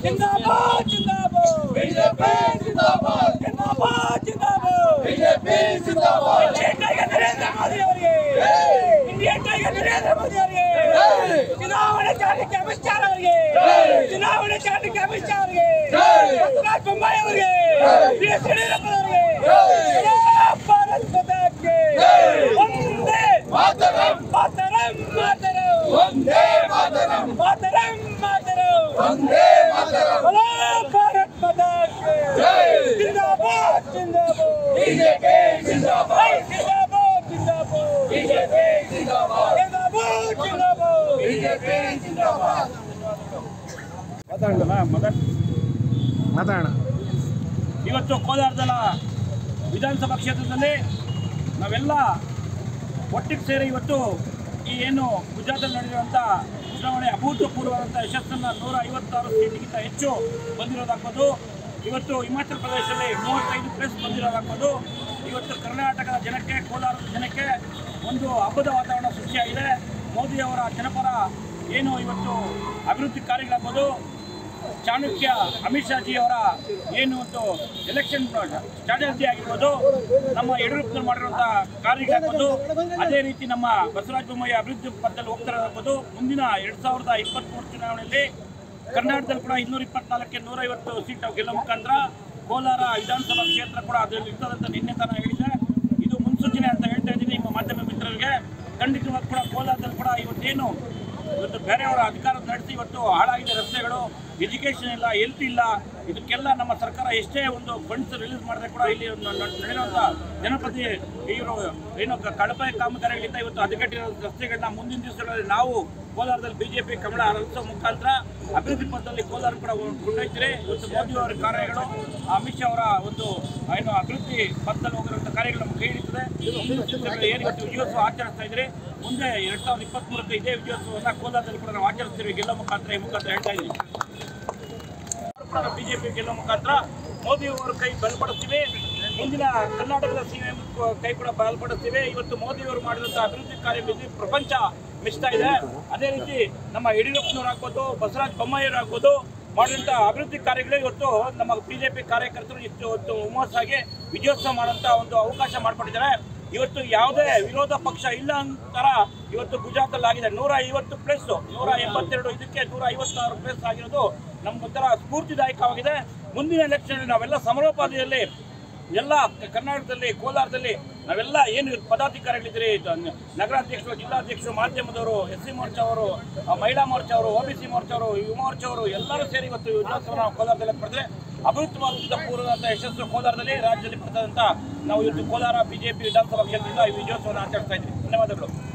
ಜಿಂದಾಬಾದ್ ಜಿಂದಾಬಾದ್ ಬಿಜೆಪಿ ಜಿಂದಾಬಾದ್ ಜಿಂದಾಬಾದ್ ಜಿಂದಾಬಾದ್ ಬಿಜೆಪಿ ಜಿಂದಾಬಾದ್ ಇಂಡಿಯನ್ ಟೈಗರ್ ನರೇಂದ್ರ ಮೋದಿ ಅವರಿಗೆ ಇಂಡಿಯನ್ ಟೈಗರ್ ನರೇಂದ್ರ ಮೋದಿ ಅವರಿಗೆ ಚುನಾವಣೆ ಚಾಲಕ ಅಮಿತ್ ಶಾ ಅವರಿಗೆ ಚುನಾವಣೆ ಚಾಲಕ ಅಮಿತ್ ಶಾ ಅವರಿಗೆ ಬಸವರಾಜ ಬೊಮ್ಮಾಯಿ ಅವರಿಗೆ ಬಿ ಎಸ್ ಯಡಿಯೂರಪ್ಪ ಅವರಿಗೆ ಭಾರತ್ ಮಾತಾಕ್ಕೆ ಒಂದೇ ಮಾತರಂ ಮಾತರಂ ಮಾತರಂ ವಂದೇ ಮಾತರಂ ಮಾತರಂ ಮಾತರಂ ವಂದೇ ಮಾತರಂ बोलो भारत माता की जय। जिंदाबाद जिंदाबाद ಬಿಜೆಪಿ ಜಿಂದಾಬಾದ್ जिंदाबाद जिंदाबाद ಬಿಜೆಪಿ ಜಿಂದಾಬಾದ್ जिंदाबाद जिंदाबाद ಬಿಜೆಪಿ ಜಿಂದಾಬಾದ್ ಮಾತಾಡೋಣ ಇವತ್ತು ಕೋಲಾರದಲ್ಲ ವಿಧಾನಸಭಾ ಕ್ಷೇತ್ರದಲ್ಲಿ ನಾವೆಲ್ಲ ಒಟ್ಟಿಗೆ ಸೇರಿ ಇವತ್ತು ಈ ಏನು ಗುಜರಾತಲ್ಲಿ ನಡೆದಿರುವಂಥ ಚುನಾವಣೆ ಅಭೂತಪೂರ್ವವಾದಂಥ ಯಶಸ್ಸನ್ನು ನೂರ ಐವತ್ತಾರು ಸೀಟ್ಗಿಂತ ಹೆಚ್ಚು ಬಂದಿರೋದಾಗ್ಬೋದು ಇವತ್ತು ಹಿಮಾಚಲ ಪ್ರದೇಶದಲ್ಲಿ ಮೂವತ್ತೈದು ಪ್ಲಸ್ ಬಂದಿರೋದಾಗ್ಬೋದು ಇವತ್ತು ಕರ್ನಾಟಕದ ಜನಕ್ಕೆ ಕೋಲಾರದ ಜನಕ್ಕೆ ಒಂದು ಹಬ್ಬದ ವಾತಾವರಣ ಸೃಷ್ಟಿಯಾಗಿದೆ ಮೋದಿಯವರ ಜನಪರ ಏನು ಇವತ್ತು ಅಭಿವೃದ್ಧಿ ಕಾರ್ಯಗಳಾಗ್ಬೋದು ಚಾಣಕ್ಯ ಅಮಿತ್ ಶಾಜಿ ಅವರ ಏನು ಒಂದು ಎಲೆಕ್ಷನ್ ಸ್ಟ್ರಾಟಜಿ ಆಗಿರ್ಬೋದು ನಮ್ಮ ಯಡಿಯೂರಪ್ಪನವ್ರು ಮಾಡಿರುವಂಥ ಕಾರ್ಯಗಳಾಗ್ಬೋದು ಅದೇ ರೀತಿ ನಮ್ಮ ಬಸವರಾಜ ಬೊಮ್ಮಾಯಿ ಅಭಿವೃದ್ಧಿ ಪಥದಲ್ಲಿ ಹೋಗ್ತಿರೋದಾಗ್ಬೋದು ಮುಂದಿನ ಎರಡ್ ಸಾವಿರದ ಇಪ್ಪತ್ತ್ಮೂರು ಚುನಾವಣೆಯಲ್ಲಿ ಕರ್ನಾಟಕದಲ್ಲಿ ಕೂಡ ಇನ್ನೂರ ಇಪ್ಪತ್ನಾಲ್ಕಕ್ಕೆ ನೂರೈವತ್ತು ಸೀಟ್ ಗೆಲ್ಲೋ ಮುಖಾಂತರ ಕೋಲಾರ ವಿಧಾನಸಭಾ ಕ್ಷೇತ್ರ ಕೂಡ ಅದರಲ್ಲಿ ಇರ್ತದಂತ ನಿನ್ನೆ ತನ ಹೇಳಿದೆ ಇದು ಮುನ್ಸೂಚನೆ ಅಂತ ಹೇಳ್ತಾ ಇದ್ದೀನಿ ನಿಮ್ಮ ಮಾಧ್ಯಮ ಮಿತ್ರರಿಗೆ ಖಂಡಿತವಾಗಿ ಕೂಡ ಕೋಲಾರದಲ್ಲಿ ಕೂಡ ಇವತ್ತೇನು ಇವತ್ತು ಬೇರೆಯವರ ಅಧಿಕಾರ ನಡೆಸಿ ಇವತ್ತು ಹಾಳಾಗಿದೆ ರಸ್ತೆಗಳು ಎಜುಕೇಷನ್ ಇಲ್ಲ ಹೆಲ್ತ್ ಇಲ್ಲ ಇದಕ್ಕೆಲ್ಲ ನಮ್ಮ ಸರ್ಕಾರ ಎಷ್ಟೇ ಒಂದು ಫಂಡ್ಸ್ ರಿಲೀಸ್ ಮಾಡಿದ್ರೆ ಕೂಡ ಇಲ್ಲಿ ಒಂದು ನ- ನಡೆಯುವಂಥ ಜನಪದಿ ಇವರು ಏನು ಕ- ಕಳಪೆ ಕಾಮಗಾರಿಗಳಿಂದ ಇವತ್ತು ಹದಗೆಟ್ಟಿರೋ ರಸ್ತೆಗಳನ್ನ ಮುಂದಿನ ದಿವಸಗಳಲ್ಲಿ ನಾವು ಕೋಲಾರದಲ್ಲಿ ಬಿಜೆಪಿ ಕಮಲ ಅರಳಿಸೋ ಮುಖಾಂತರ ಅಭಿವೃದ್ಧಿ ಪಥದಲ್ಲಿ ಕೋಲಾರ ಕೂಡ ಕೊಂಡೊಯ್ತಾರೆ ಇವತ್ತು ಮೋದಿ ಅವರ ಕಾರ್ಯಗಳು ಅಮಿತ್ ಶಾ ಅವರ ಒಂದು ಏನು ಅಭಿವೃದ್ಧಿ ಪಥದಲ್ಲಿ ಹೋಗಿರುವಂಥ ಕಾರ್ಯಗಳು ನಮ್ಮ ಕೈ ಹಿಡಿತದೆ ಮುಂದಿನ ದಿವಸಗಳಲ್ಲಿ ಏನು ಇವತ್ತು ವಿಜಯೋತ್ಸವ ಆಚರಿಸ್ತಾ ಇದ್ರೆ ಮುಂದೆ ಎರಡ್ ಸಾವಿರದ ಇಪ್ಪತ್ಮೂರಕ್ಕೆ ಇದೇ ವಿಜಯೋತ್ಸವವನ್ನು ಕೋಲಾರದಲ್ಲಿ ಕೂಡ ನಾವು ಆಚರಿಸ್ತೀವಿ ಗೆಲ್ಲೋ ಮುಖಾಂತರ ಈ ಮುಖಾಂತರ ಹೇಳ್ತಾ ಇದ್ದೀವಿ ಬಿಜೆಪಿ ಗೆಲ್ಲೋ ಮುಖಾಂತರ ಮೋದಿ ಅವರ ಕೈ ಬಲಪಡಿಸ್ತೀವಿ ಮುಂದಿನ ಕರ್ನಾಟಕದ ಸಿಎಂ ಕೈ ಕೂಡ ಬಲಪಡಿಸ್ತೀವಿ ಇವತ್ತು ಮೋದಿ ಅವರು ಮಾಡಿದಂಥ ಅಭಿವೃದ್ಧಿ ಕಾರ್ಯದಲ್ಲಿ ಪ್ರಪಂಚ ಮೆಚ್ತಾ ಇದೆ ಅದೇ ರೀತಿ ನಮ್ಮ ಯಡಿಯೂರಪ್ಪನವ್ರು ಆಗ್ಬೋದು ಬಸವರಾಜ ಬೊಮ್ಮಾಯಿಯವರು ಆಗ್ಬೋದು ಮಾಡಿದಂಥ ಅಭಿವೃದ್ಧಿ ಕಾರ್ಯಗಳು ಇವತ್ತು ನಮ್ಮ ಬಿಜೆಪಿ ಕಾರ್ಯಕರ್ತರು ಇಷ್ಟು ಇವತ್ತು ಹುಮ್ಮಸ್ಸಾಗಿ ವಿಜಯೋತ್ಸವ ಮಾಡುವಂಥ ಒಂದು ಅವಕಾಶ ಮಾಡಿಕೊಟ್ಟಿದ್ದಾರೆ ಇವತ್ತು ಯಾವುದೇ ವಿರೋಧ ಪಕ್ಷ ಇಲ್ಲ ಅಂತರ ಇವತ್ತು ಗುಜರಾತಲ್ಲಿ ಆಗಿದೆ ನೂರ ಐವತ್ತು ಪ್ಲಸ್ ನೂರ ಎಂಬತ್ತೆರಡು ಇದಕ್ಕೆ ನೂರ ಐವತ್ತಾರು ಪ್ಲಸ್ ಆಗಿರೋದು ನಮ್ಗೊಂಥರ ಸ್ಫೂರ್ತಿದಾಯಕವಾಗಿದೆ ಮುಂದಿನ ಎಲೆಕ್ಷನ್ ನಾವೆಲ್ಲ ಸಮರೋಪಾದಿಯಲ್ಲಿ ಎಲ್ಲ ಕರ್ನಾಟಕದಲ್ಲಿ ಕೋಲಾರದಲ್ಲಿ ನಾವೆಲ್ಲ ಏನು ಪದಾಧಿಕಾರಿಗಳಿದ್ದೀರಿ ಇದು ನ- ನಗರಾಧ್ಯಕ್ಷರು ಜಿಲ್ಲಾಧ್ಯಕ್ಷರು ಮಾಧ್ಯಮದವರು ಎಸ್ ಸಿ ಮೋರ್ಚಾ ಅವರು ಆ, ಮಹಿಳಾ ಮೋರ್ಚಾ ಅವರು ಒ ಬಿ ಸಿ ಮೋರ್ಚಾ ಅವರು ಯುವ ಮೋರ್ಚಾ ಅವರು ಎಲ್ಲರೂ ಸೇರಿ ಇವತ್ತು ವಿಜಯೋತ್ಸವ ನಾವು ಕೋಲಾರದಲ್ಲಿ ಪಡೆದ್ರೆ ಅಭೂತವಾದಂಥ ಪೂರ್ವದಂಥ ಯಶಸ್ಸು ಕೋಲಾರದಲ್ಲಿ ರಾಜ್ಯದಲ್ಲಿ ಪಡೆದಂಥ ನಾವು ಇವತ್ತು ಕೋಲಾರ ಬಿಜೆಪಿ ವಿಧಾನಸಭಾ ಕ್ಷೇತ್ರದಿಂದ ಈ ವಿಜಯೋತ್ಸವವನ್ನು ಆಚರಿಸ್ತಾ ಇದ್ದೀವಿ ಧನ್ಯವಾದಗಳು